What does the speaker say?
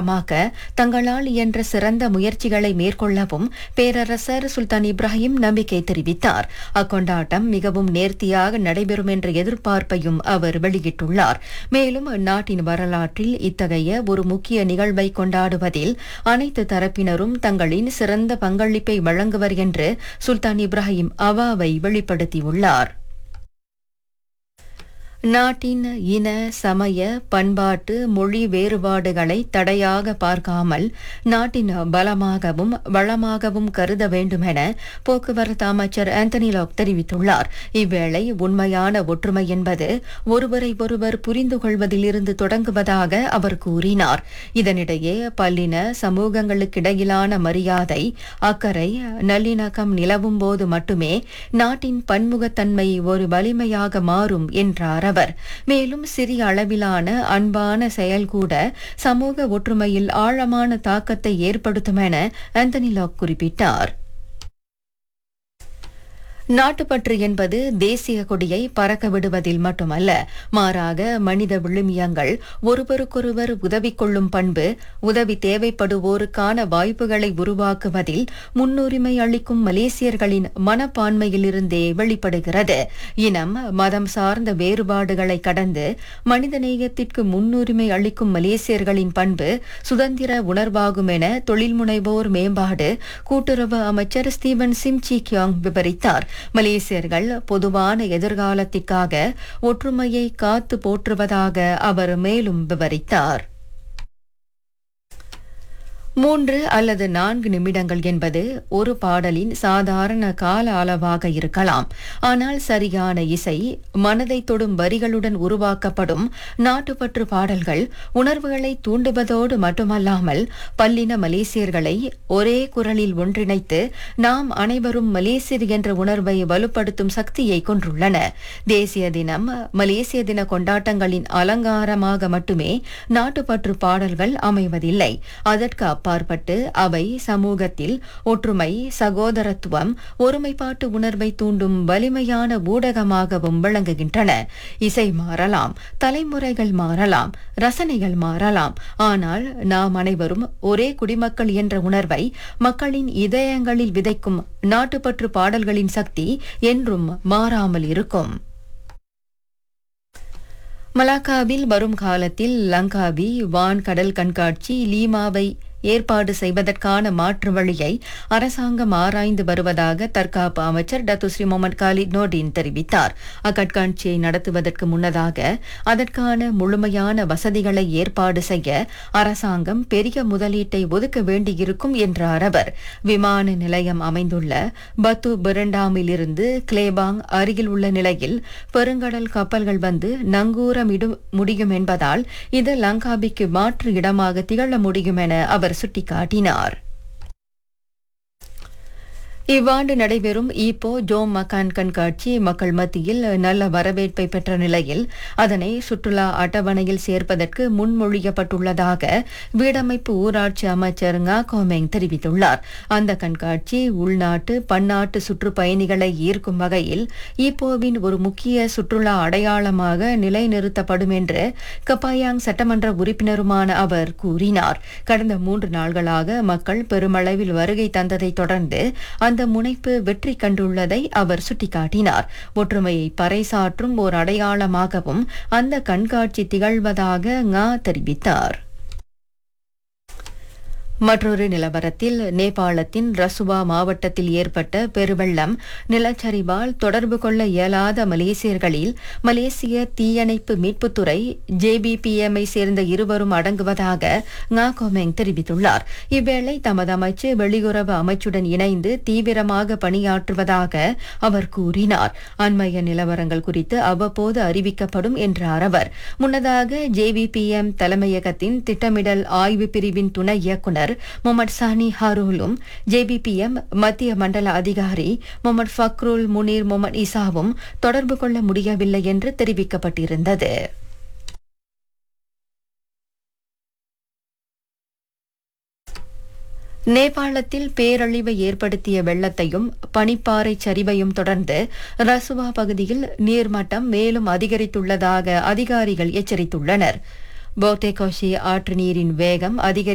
ஊக்கமாக்க தங்களால் இயன்ற சிறந்த முயற்சிகளை மேற்கொள்ளவும் பேரரசர் சுல்தான் இப்ராஹிம் நம்பிக்கை தெரிவித்தார் அக்கொண்டாட்டம் மிகவும் நேர்த்தியாக நடைபெறும் என்ற எதிர்பார்ப்பையும் அவர் வெளியிட்டுள்ளார் மேலும் நாட்டின் வரலாற்றில் இத்தகைய ஒரு முக்கிய நிகழ்வை கொண்டாடுவதில் அனைத்து தரப்பினரும் தங்களின் சிறந்த பங்களிப்பை வழங்குவர் என்று சுல்தான் இப்ராஹிம் அவாவை வெளிப்படுத்தியுள்ளார் நாட்டின் இன சமய பண்பாட்டு மொழி வேறுபாடுகளை தடையாக பார்க்காமல் நாட்டின் பலமாகவும் வளமாகவும் கருத வேண்டுமென போக்குவரத்து அமைச்சர் ஆந்தனி லாக் தெரிவித்துள்ளார் இவ்வேளை உண்மையான ஒற்றுமை என்பது ஒருவரை ஒருவர் புரிந்து கொள்வதிலிருந்து தொடங்குவதாக அவர் கூறினார் இதனிடையே பல்லின சமூகங்களுக்கிடையிலான மரியாதை அக்கறை நல்லிணக்கம் நிலவும் போது மட்டுமே நாட்டின் பன்முகத்தன்மை ஒரு வலிமையாக மாறும் என்றார் அவர் மேலும் சிறிய அளவிலான அன்பான செயல் கூட சமூக ஒற்றுமையில் ஆழமான தாக்கத்தை ஏற்படுத்தும் என ஆந்தனி லாக் குறிப்பிட்டார் நாட்டுப்பற்று என்பது தேசிய கொடியை பறக்க விடுவதில் மட்டுமல்ல மாறாக மனித விழுமியங்கள் ஒருவருக்கொருவர் உதவி கொள்ளும் பண்பு உதவி தேவைப்படுவோருக்கான வாய்ப்புகளை உருவாக்குவதில் முன்னுரிமை அளிக்கும் மலேசியர்களின் மனப்பான்மையிலிருந்தே வெளிப்படுகிறது இனம் மதம் சார்ந்த வேறுபாடுகளை கடந்து மனிதநேயத்திற்கு முன்னுரிமை அளிக்கும் மலேசியர்களின் பண்பு சுதந்திர உணர்வாகும் என தொழில் முனைவோர் மேம்பாடு கூட்டுறவு அமைச்சர் ஸ்டீவன் சிம்சி கியாங் விவரித்தார் மலேசியர்கள் பொதுவான எதிர்காலத்திற்காக ஒற்றுமையை காத்து போற்றுவதாக அவர் மேலும் விவரித்தார் மூன்று அல்லது நான்கு நிமிடங்கள் என்பது ஒரு பாடலின் சாதாரண கால அளவாக இருக்கலாம் ஆனால் சரியான இசை மனதை தொடும் வரிகளுடன் உருவாக்கப்படும் நாட்டுப்பற்று பாடல்கள் உணர்வுகளை தூண்டுவதோடு மட்டுமல்லாமல் பல்லின மலேசியர்களை ஒரே குரலில் ஒன்றிணைத்து நாம் அனைவரும் மலேசியர் என்ற உணர்வை வலுப்படுத்தும் சக்தியை கொண்டுள்ளன தேசிய தினம் மலேசிய தின கொண்டாட்டங்களின் அலங்காரமாக மட்டுமே நாட்டுப்பற்று பாடல்கள் அமைவதில்லை அதற்கு அப்பாற்பட்டு அவை சமூகத்தில் ஒற்றுமை சகோதரத்துவம் ஒருமைப்பாட்டு உணர்வை தூண்டும் வலிமையான ஊடகமாகவும் விளங்குகின்றன இசை மாறலாம் தலைமுறைகள் மாறலாம் ரசனைகள் மாறலாம் ஆனால் நாம் அனைவரும் ஒரே குடிமக்கள் என்ற உணர்வை மக்களின் இதயங்களில் விதைக்கும் நாட்டுப்பற்று பாடல்களின் சக்தி என்றும் மாறாமல் இருக்கும் மலாக்காவில் வரும் காலத்தில் லங்காவி வான் கடல் கண்காட்சி லீமாவை ஏற்பாடு செய்வதற்கான மாற்று வழியை அரசாங்கம் ஆராய்ந்து வருவதாக தற்காப்பு அமைச்சர் டத்துஸ்ரீ முகமது காலித் நோடின் தெரிவித்தார் அக்கண்காட்சியை நடத்துவதற்கு முன்னதாக அதற்கான முழுமையான வசதிகளை ஏற்பாடு செய்ய அரசாங்கம் பெரிய முதலீட்டை ஒதுக்க வேண்டியிருக்கும் என்றார் அவர் விமான நிலையம் அமைந்துள்ள பத்து பெரண்டாமிலிருந்து கிளேபாங் அருகில் உள்ள நிலையில் பெருங்கடல் கப்பல்கள் வந்து நங்கூரமிடும் முடியும் என்பதால் இது லங்காபிக்கு மாற்று இடமாக திகழ முடியும் என அவர் சுட்டிக்காட்டினார் இவ்வாண்டு நடைபெறும் ஈப்போ ஜோம் மக்கான் கண்காட்சி மக்கள் மத்தியில் நல்ல வரவேற்பை பெற்ற நிலையில் அதனை சுற்றுலா அட்டவணையில் சேர்ப்பதற்கு முன்மொழியப்பட்டுள்ளதாக வீடமைப்பு ஊராட்சி அமைச்சர் ngா கோமெங் தெரிவித்துள்ளார் அந்த கண்காட்சி உள்நாட்டு பன்னாட்டு சுற்றுப்பயணிகளை ஈர்க்கும் வகையில் ஈப்போவின் ஒரு முக்கிய சுற்றுலா அடையாளமாக நிலைநிறுத்தப்படும் என்று கப்பாயாங் சட்டமன்ற உறுப்பினருமான அவர் கூறினார் கடந்த மூன்று நாள்களாக மக்கள் பெருமளவில் வருகை தந்ததை தொடர்ந்து அந்த முனைப்பு வெற்றி கண்டுள்ளதை அவர் சுட்டிக்காட்டினார் ஒற்றுமையை பறைசாற்றும் ஓர் அடையாளமாகவும் அந்த கண்காட்சி திகழ்வதாக ngா தெரிவித்தார் மற்றொரு நிலவரத்தில் நேபாளத்தின் ரசுவா மாவட்டத்தில் ஏற்பட்ட பெருவெள்ளம் நிலச்சரிவால் தொடர்பு கொள்ள இயலாத மலேசியர்களில் மலேசிய தீயணைப்பு மீட்புத்துறை ஜேபிபிஎம்ஐ சேர்ந்த இருவரும் அடங்குவதாக ngா கோமெங் தெரிவித்துள்ளார் இவ்வேளை தமது அமைச்சு வெளியுறவு அமைச்சுடன் இணைந்து தீவிரமாக பணியாற்றுவதாக அவர் கூறினார் அண்மைய நிலவரங்கள் குறித்து அவ்வப்போது அறிவிக்கப்படும் என்றார் அவர் முன்னதாக ஜேவிபிஎம் தலைமையகத்தின் திட்டமிடல் ஆய்வு பிரிவின் துணை இயக்குநர் முகமது சானி ஹாரூலும் ஜேபிபிஎம் மத்திய மண்டல அதிகாரி முகமது ஃபக்ருல் முனீர் முகமது இசாவும் தொடர்பு கொள்ள முடியவில்லை என்று தெரிவிக்கப்பட்டிருந்தது நேபாளத்தில் பேரழிவை ஏற்படுத்திய வெள்ளத்தையும் பனிப்பாறை சரிவையும் தொடர்ந்து ரசுவா பகுதியில் நீர்மட்டம் மேலும் அதிகரித்துள்ளதாக அதிகாரிகள் எச்சரித்துள்ளனர் போர்டேகோஷி ஆற்று நீரின் வேகம் அதிகரி